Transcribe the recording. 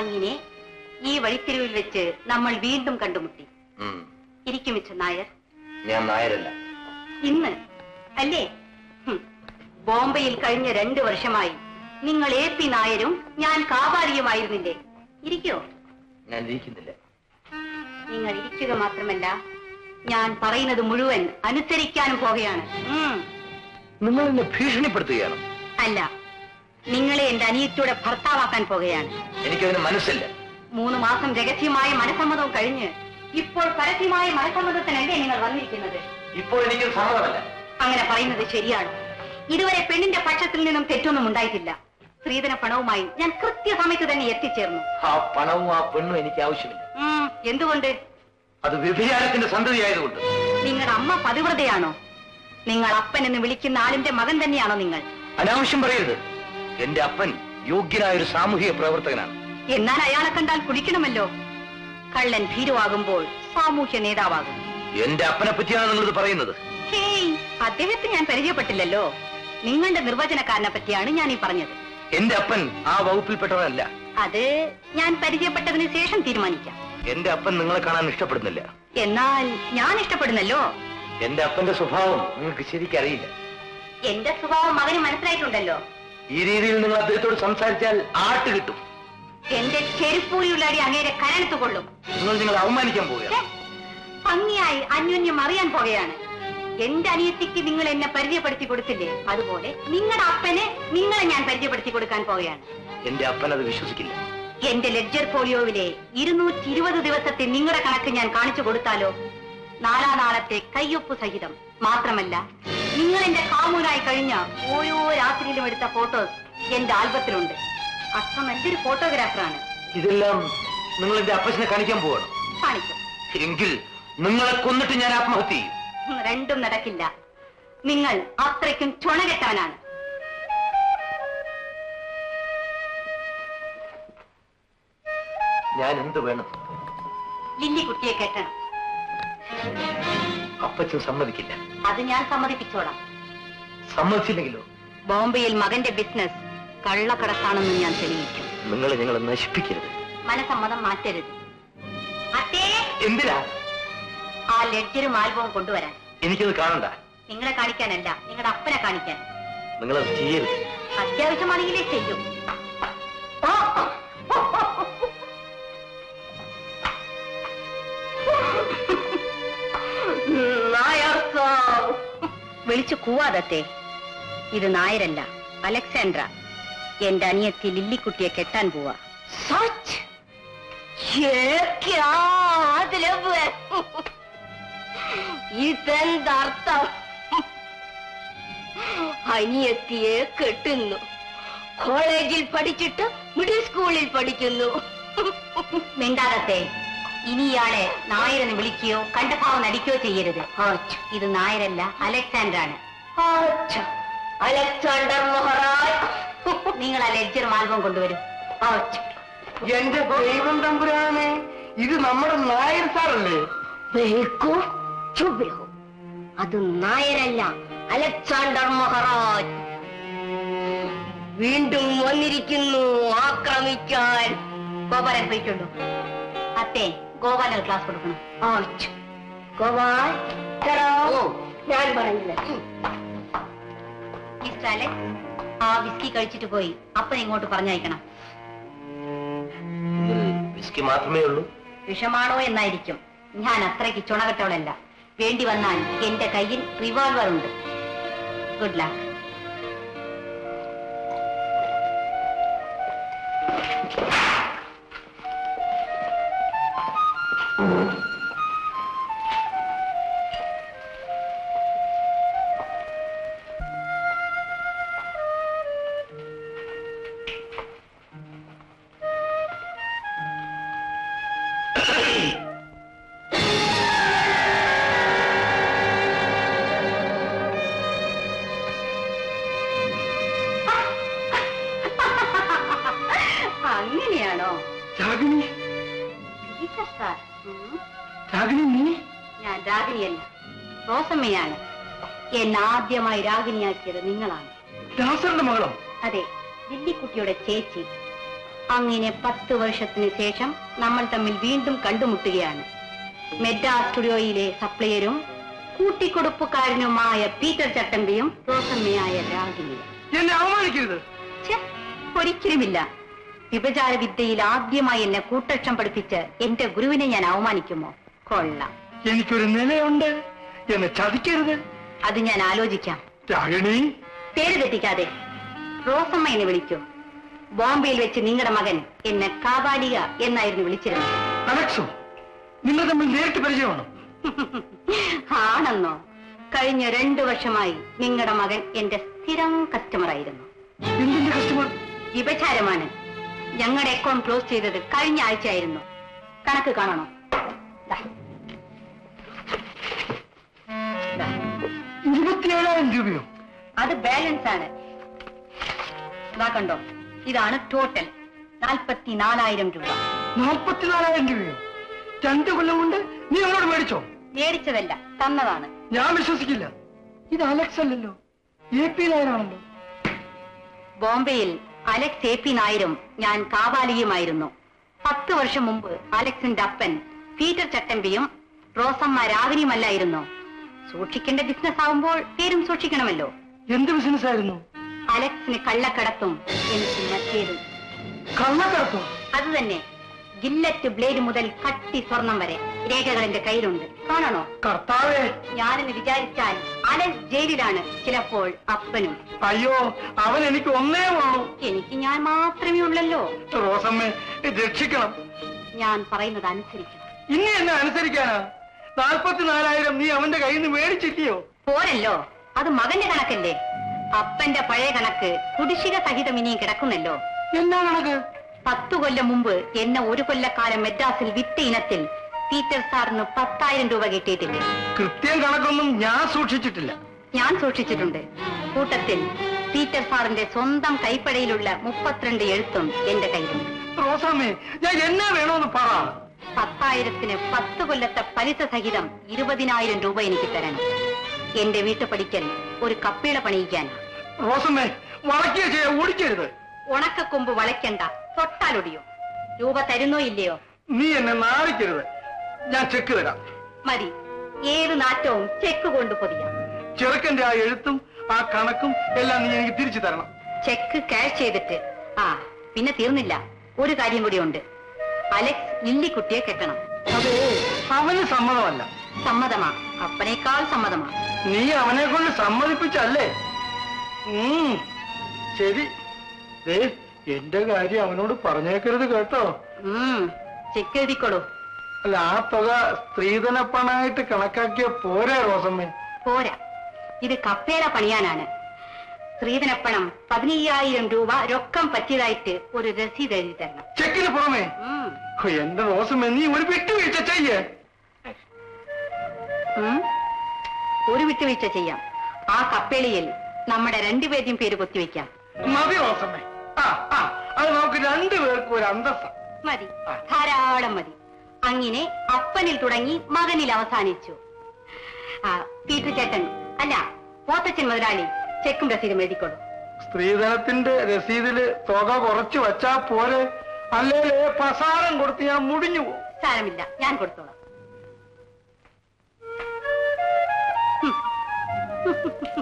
അങ്ങനെ ഈ വഴിത്തിരിവിൽ വെച്ച് നമ്മൾ വീണ്ടും കണ്ടുമുട്ടി ഉം. ഇരിക്കും മിസ്റ്റർ നായർ ഞാൻ നായരല്ല ഇന്ന് അല്ലേ ഹും. ബോംബെയിൽ കഴിഞ്ഞ രണ്ടു വർഷമായി നിങ്ങൾ എ പി നായരും ഞാൻ കാപാലിയുമായിരുന്നില്ലേ ഇരിക്കോ ഞാൻ ഇരിക്കുന്നില്ല നിങ്ങൾ ഇരിക്കുക മാത്രമല്ല ഞാൻ പറയുന്നത് മുഴുവൻ അനുസരിക്കാനും പോകുകയാണ് ഉം. നിങ്ങൾ എന്നെ ഭീഷണിപ്പെടുത്തുകയാണ് അല്ല നിങ്ങളെ എന്റെ അനിയത്തിയുടെ ഭർത്താവാക്കാൻ പോകുകയാണ് എനിക്കതിന് മനസ്സില്ല മൂന്ന് മാസം രഹസ്യമായ മനസമ്മതവും കഴിഞ്ഞ് ഇപ്പോൾ പരസ്യമായ മനസമ്മതത്തിനല്ലേ നിങ്ങൾ വന്നിരിക്കുന്നത് ഇപ്പോൾ എനിക്ക് സമ്മതമല്ല അങ്ങനെ പറയുന്നത് ശരിയാണ് ഇതുവരെ പെണ്ണിന്റെ പക്ഷത്തിൽ നിന്നും തെറ്റൊന്നും ഉണ്ടായിട്ടില്ല സ്ത്രീധന പണവുമായി ഞാൻ കൃത്യസമയത്ത് തന്നെ എത്തിച്ചേർന്നു ആ പണവും ആ പെണ്ണും എനിക്ക് ആവശ്യമില്ല ഉം, എന്തുകൊണ്ട് അത് വ്യഭിചാരത്തിന്റെ സന്തതി ആയതുകൊണ്ട് നിങ്ങളുടെ അമ്മ പതിവ്രതയാണോ നിങ്ങൾ അപ്പൻ എന്ന് വിളിക്കുന്ന ആളിന്റെ മകൻ തന്നെയാണോ നിങ്ങൾ അനാവശ്യം പറയരുത് എന്റെ അപ്പൻ യോഗ്യനായ ഒരു സാമൂഹിക പ്രവർത്തകനാണ് എന്നാൽ അയാളെ കണ്ടാൽ കുടിക്കണമല്ലോ കള്ളൻ ഭീരുവാകുമ്പോൾ സാമൂഹ്യ നേതാവാകും എന്റെ അപ്പനെ പറ്റിയാണ് നിങ്ങളിത് പറയുന്നത് ഹേയ് അദ്ദേഹത്തെ ഞാൻ പരിചയപ്പെട്ടില്ലല്ലോ നിങ്ങളുടെ നിർവചനക്കാരനെ പറ്റിയാണ് ഞാൻ ഈ പറഞ്ഞത് എന്റെ അപ്പൻ ആ വകുപ്പിൽപ്പെട്ടവനല്ല അത് ഞാൻ പരിചയപ്പെട്ടതിന് ശേഷം തീരുമാനിക്കാം എന്റെ അപ്പൻ നിങ്ങളെ കാണാൻ ഇഷ്ടപ്പെടുന്നില്ല എന്നാൽ ഞാൻ ഇഷ്ടപ്പെടുന്നല്ലോ എന്റെ അപ്പന്റെ സ്വഭാവം നിങ്ങൾക്ക് ശരിക്കറിയില്ല എന്റെ സ്വഭാവം മകന് മനസ്സിലായിട്ടുണ്ടല്ലോ ഈ രീതിയിൽ നിങ്ങൾ അദ്ദേഹത്തോട് സംസാരിച്ചാൽ ആട്ട് കിട്ടും എന്റെ ചെരുപ്പൂരിയുള്ളടി അങ്ങേരെ കരണെത്തു കൊള്ളും നിങ്ങൾ നിങ്ങൾ അവമാനിക്കാൻ പോവുകയാണ് ഛെ, ഭംഗിയായി അന്യോന്യം അറിയാൻ പോകുകയാണ് എന്റെ അനിയത്തിക്ക് നിങ്ങൾ എന്നെ പരിചയപ്പെടുത്തി കൊടുത്തില്ലേ അതുപോലെ നിങ്ങളുടെ അപ്പനെ നിങ്ങളെ ഞാൻ പരിചയപ്പെടുത്തി കൊടുക്കാൻ പോവുകയാണ് എന്റെ അപ്പൻ അത് വിശ്വസിക്കില്ല എന്റെ ലെഡ്ജർ പോളിയോവിലെ ഇരുന്നൂറ്റി ഇരുപത് ദിവസത്തെ നിങ്ങളുടെ കണക്ക് ഞാൻ കാണിച്ചു കൊടുത്താലോ നാലാം നാളത്തെ കയ്യൊപ്പ് സഹിതം മാത്രമല്ല നിങ്ങൾ എന്റെ കാമൂനായി കഴിഞ്ഞ ഓരോ രാത്രിയിലും എടുത്ത ഫോട്ടോസ് എന്റെ ആൽബത്തിലുണ്ട് അച്ഛൻ നല്ലൊരു ഫോട്ടോഗ്രാഫറാണ് ഇതെല്ലാം നിങ്ങൾ എന്റെ അപ്പച്ചനെ കാണിക്കാൻ പോവാണ് കാണിക്കും എങ്കിൽ നിങ്ങളെ കൊന്നിട്ട് ഞാൻ ആത്മഹത്യ ചെയ്യും ഉം, രണ്ടും നടക്കില്ല നിങ്ങൾ അത്രയ്ക്കും ചുണകെട്ടവനാണ് ഞാൻ എന്ത് വേണം ലില്ലി കുട്ടിയെ കെട്ടണം അപ്പച്ചൻ സമ്മതിക്കില്ല അത് ഞാൻ സമ്മതിപ്പിച്ചോളാം സമ്മതിച്ചില്ലെങ്കിലോ ബോംബെയിൽ മകന്റെ ബിസിനസ് കള്ളക്കടത്താണെന്ന് ഞാൻ തെളിയിക്കും നിങ്ങൾ ഞങ്ങളെ നശിപ്പിക്കരുത് മനസമ്മതം മാറ്റരുത് അത്തേ എന്തിനാ ആ ലെഡ്ജറും ആൽബവും കൊണ്ടുവരാൻ എനിക്കത് കാണണ്ട നിങ്ങളെ കാണിക്കാനല്ല നിങ്ങളുടെ അപ്പനെ കാണിക്കാൻ നിങ്ങളത് ചെയ്യരുത് അത്യാവശ്യമാണെങ്കിലേ ചെയ്യും ഓ! നായർ സാബ്. വിളിച്ചു കൂവാതത്തെ ഇത് നായരല്ല അലക്സാൻഡ്ര എന്റെ അനിയത്തി ലില്ലിക്കുട്ടിയെ കെട്ടാൻ പോവാ സച്ച് ഇതെന്തർത്ഥം അനിയത്തിയെ കെട്ടുന്നു കോളേജിൽ പഠിച്ചിട്ട് മിഡിൽ സ്കൂളിൽ പഠിക്കുന്നു മിണ്ടാകത്തെ ഇനി ഇയാളെ നായരെന്ന് വിളിക്കുകയോ കണ്ടഭാവം നടിക്കുകയോ ചെയ്യരുത് ഇത് നായരല്ല അലക്സാണ്ടർ ആണ് അലക്സാണ്ടർ മഹാരാജ് നിങ്ങൾ ആ ലെഡ്ജർ മാൽബം കൊണ്ടുവരും എന്റെ ദൈവം തമ്പുരാനെ ഇത് നമ്മുടെ നായർ സാറല്ലേ ബേക്കോ ചുബിഹോ അത് നായരല്ല അലക്സാണ്ടർ മഹാരാജ് വീണ്ടും വന്നിരിക്കുന്നു ആക്രമിക്കാൻ ഗോപാലൻ പോയിക്കൊള്ളു അത്തെ ഗോപാലൻ ക്ലാസ് കൊടുക്കണം ഗോപാൽ ഞാൻ പറഞ്ഞില്ല മിസ്റ്റർ അലക്സ് ആ വിസ്കി കഴിച്ചിട്ട് പോയി അപ്പൻ ഇങ്ങോട്ട് പറഞ്ഞയക്കണം വിസ്കി മാത്രമേ ഉള്ളൂ വിഷമാണോ എന്നായിരിക്കും ഞാൻ അത്രയ്ക്ക് ചുണകെട്ടവളല്ല വേണ്ടി വന്നാൽ എന്റെ കയ്യിൽ റിവോൾവർ ഉണ്ട് ഗുഡ് ലക്ക് അങ്ങനെയാണോ രാഗിണി ടീച്ചർ സാർ ഉം. രാഗിണി നീ ഞാൻ രാഗിണിയല്ല റോസമ്മയാണ് എന്നെ ആദ്യമായി രാഗിണിയാക്കിയത് നിങ്ങളാണ് ദാസറിന്റെ മകളോ അതെ ലില്ലിക്കുട്ടിയുടെ ചേച്ചി അങ്ങനെ പത്ത് വർഷത്തിന് ശേഷം നമ്മൾ തമ്മിൽ വീണ്ടും കണ്ടുമുട്ടുകയാണ് മെഡ്രാ സ്റ്റുഡിയോയിലെ സപ്ലയറും കൂട്ടിക്കൊടുപ്പുകാരനുമായ പീറ്റർ ചട്ടമ്പിയും റോസമ്മയായ രാഗിനിയും എന്നെ അവമാനിക്കരുത് ഛെ, ഒരിക്കലുമില്ല വിഭചാര വിദ്യയിൽ ആദ്യമായി എന്നെ കൂട്ടക്ഷം പഠിപ്പിച്ച് എന്റെ ഗുരുവിനെ ഞാൻ അവമാനിക്കുമോ കൊള്ളാം എനിക്കൊരു നിലയുണ്ട് എന്നെ ചതിക്കരുത് അത് ഞാൻ ആലോചിക്കാം രാഗിണി പേര് തെറ്റിക്കാതെ റോസമ്മ എന്നെ വിളിക്കൂ ബോംബെയിൽ വെച്ച് നിങ്ങളുടെ മകൻ എന്നെ കാബാലിക എന്നായിരുന്നു വിളിച്ചിരുന്നത് അലക്സോ നിങ്ങൾ തമ്മിൽ നേരിട്ട് പരിചയമാണ് ആണെന്നോ കഴിഞ്ഞ രണ്ടു വർഷമായി നിങ്ങളുടെ മകൻ എന്റെ സ്ഥിരം കസ്റ്റമർ ആയിരുന്നു എന്തിന്റെ കസ്റ്റമർ വിഭചാരമാണ് ഞങ്ങളുടെ അക്കൗണ്ട് ക്ലോസ് ചെയ്തത് കഴിഞ്ഞ ആഴ്ചയായിരുന്നു കണക്ക് കാണണോ ദാ. ദാ. ഇരുപത്തിയേഴായിരം രൂപയോ അത് ബാലൻസ് ആണ് ദാ കണ്ടോ ഇതാണ് ടോട്ടൽ നാൽപ്പത്തി നാലായിരം രൂപ നാൽപ്പത്തിനാലായിരം രൂപയോ രണ്ടു കൊല്ലം കൊണ്ട് നീ അവനോട് മേടിച്ചോ മേടിച്ചതല്ല തന്നതാണ് ഞാൻ വിശ്വസിക്കില്ല ഇത് അലക്സ് അല്ലല്ലോ എ പി നായരാണല്ലോ ബോംബെയിൽ അലക്സ് എ പി നായരും ഞാൻ കാവാലിയുമായിരുന്നു പത്ത് വർഷം മുമ്പ് അലക്സിന്റെ അപ്പൻ പീറ്റർ ചട്ടമ്പിയും റോസമ്മ രാഗിനിയുമല്ലായിരുന്നു സൂക്ഷിക്കേണ്ട ബിസിനസ് ആവുമ്പോൾ പേരും സൂക്ഷിക്കണമല്ലോ എന്ത് ബിസിനസ് ആയിരുന്നു അലക്സിന് കള്ളക്കടത്തും എനിക്ക് മറ്റേതും കള്ളക്കടത്തോ അത് തന്നെ ഗില്ലറ്റ് ബ്ലേഡ് മുതൽ കട്ടി സ്വർണം വരെ രേഖകൾ എന്റെ കയ്യിലുണ്ട് കാണണോ കർത്താവേ ഞാനെന്ന് വിചാരിച്ചാൽ അലക്സ് ജയിലിലാണ് ചിലപ്പോൾ അപ്പനും അയ്യോ അവൻ എനിക്ക് ഒന്നേ ഉള്ളൂ എനിക്ക് ഞാൻ മാത്രമേ ഉള്ളല്ലോ റോസമ്മേ രക്ഷിക്കണം ഞാൻ പറയുന്നത് അനുസരിക്കണം ഇനി എന്നെ അനുസരിക്കാനാ നാൽപ്പത്തിനാലായിരം നീ അവന്റെ കയ്യിൽ നിന്ന് മേടിച്ചില്ലയോ പോരല്ലോ അത് മകന്റെ കണക്കല്ലേ അപ്പന്റെ പഴയ കണക്ക് കുടിശ്ശിക സഹിതം ഇനിയും കിടക്കുന്നല്ലോ എന്നാ കണക്ക് പത്തു കൊല്ലം മുമ്പ് എന്നെ ഒരു കൊല്ലക്കാലം മെഡ്രാസിൽ വിറ്റ ഇനത്തിൽ പീറ്റർ സാറിന് പത്തായിരം രൂപ കിട്ടിയിട്ടില്ലേ കൃത്യം കണക്കൊന്നും ഞാൻ സൂക്ഷിച്ചിട്ടില്ല ഞാൻ സൂക്ഷിച്ചിട്ടുണ്ട് കൂട്ടത്തിൽ പീറ്റർ സാറിന്റെ സ്വന്തം കൈപ്പടയിലുള്ള മുപ്പത്തിരണ്ട് എഴുത്തും എന്റെ കയ്യിലുണ്ട് റോസാമ്മേ ഞാൻ എന്നാ വേണമെന്ന് പറ പത്തായിരത്തിന് പത്ത് കൊല്ലത്തെ പലിശ സഹിതം ഇരുപതിനായിരം രൂപ എനിക്ക് തരണം എന്റെ വീട്ടുപടിക്കൽ ഒരു കപ്പീള പണിയിക്കാൻ റോസമ്മേ വളയ്ക്കുക ചെയ്യാ ഓടിക്കരുത് ഉണക്കക്കൊമ്പ് വളയ്ക്കണ്ട തൊട്ടാലൊടിയോ രൂപ തരുന്നോ ഇല്ലയോ നീ എന്നെ നാളിക്കരുത് ഞാൻ ചെക്ക് തരാം മതി ഏത് നാറ്റവും ചെക്ക് കൊണ്ട് പൊതിയാം ചെറുക്കന്റെ ആ എഴുത്തും ആ കണക്കും എല്ലാം നീ എനിക്ക് തിരിച്ചു തരണം ചെക്ക് ക്യാഷ് ചെയ്തിട്ട് ആ പിന്നെ തീർന്നില്ല ഒരു കാര്യം കൂടി ഉണ്ട് അലക്സ് ലില്ലിക്കുട്ടിയെ കെട്ടണം അതെ അവന് സമ്മതമല്ല സമ്മതമാ അപ്പനേക്കാൾ സമ്മതമാ നീ അവനെ കൊണ്ട് സമ്മതിപ്പിച്ചല്ലേ ഉം, ശരി ദേ എന്റെ കാര്യം അവനോട് പറഞ്ഞേക്കരുത് കേട്ടോ ഉം ചെക്ക് എഴുതിക്കോളൂ അല്ല ആ തുക സ്ത്രീധനപ്പണായിട്ട് കണക്കാക്കിയ പോരെ റോസമ്മേ പോരാ ഇത് കപ്പേല പണിയാനാണ് സ്ത്രീധനപ്പണം പതിനയ്യായിരം രൂപ രൊക്കം പറ്റിയതായിട്ട് ഒരു രസീത് എഴുതി തരണം ചെക്കിന് പുറമേ ഉം. ഹോ, എന്റെ റോസമ്മേ നീ ഒരു വിട്ടുവീഴ്ച ചെയ്യേ ഉം. ഒരു വിട്ടുവീഴ്ച ചെയ്യാം ആ കപ്പേളിയിൽ നമ്മുടെ രണ്ടുപേരുടെയും പേര് കൊത്തിവെക്കാം മതി റോസമ്മേ ആ ആ അത് നമുക്ക് രണ്ടുപേർക്കും ഒരു അന്തസ്സ മതി ധാരാളം മതി അങ്ങനെ അപ്പനിൽ തുടങ്ങി മകനിൽ അവസാനിച്ചു ആ പീറ്റർ ചേട്ടൻ അല്ല പോത്തച്ഛൻ മുതലാളി ചെക്കും രസീതും എഴുതിക്കൊള്ളു സ്ത്രീധനത്തിന്റെ രസീതില് തുക കുറച്ച് വച്ചാ പോരെ അല്ലേലേ പ്രസാരം കൊടുത്ത് ഞാൻ മുടിഞ്ഞു പോകും സാരമില്ല ഞാൻ കൊടുത്തോളാം ഹും.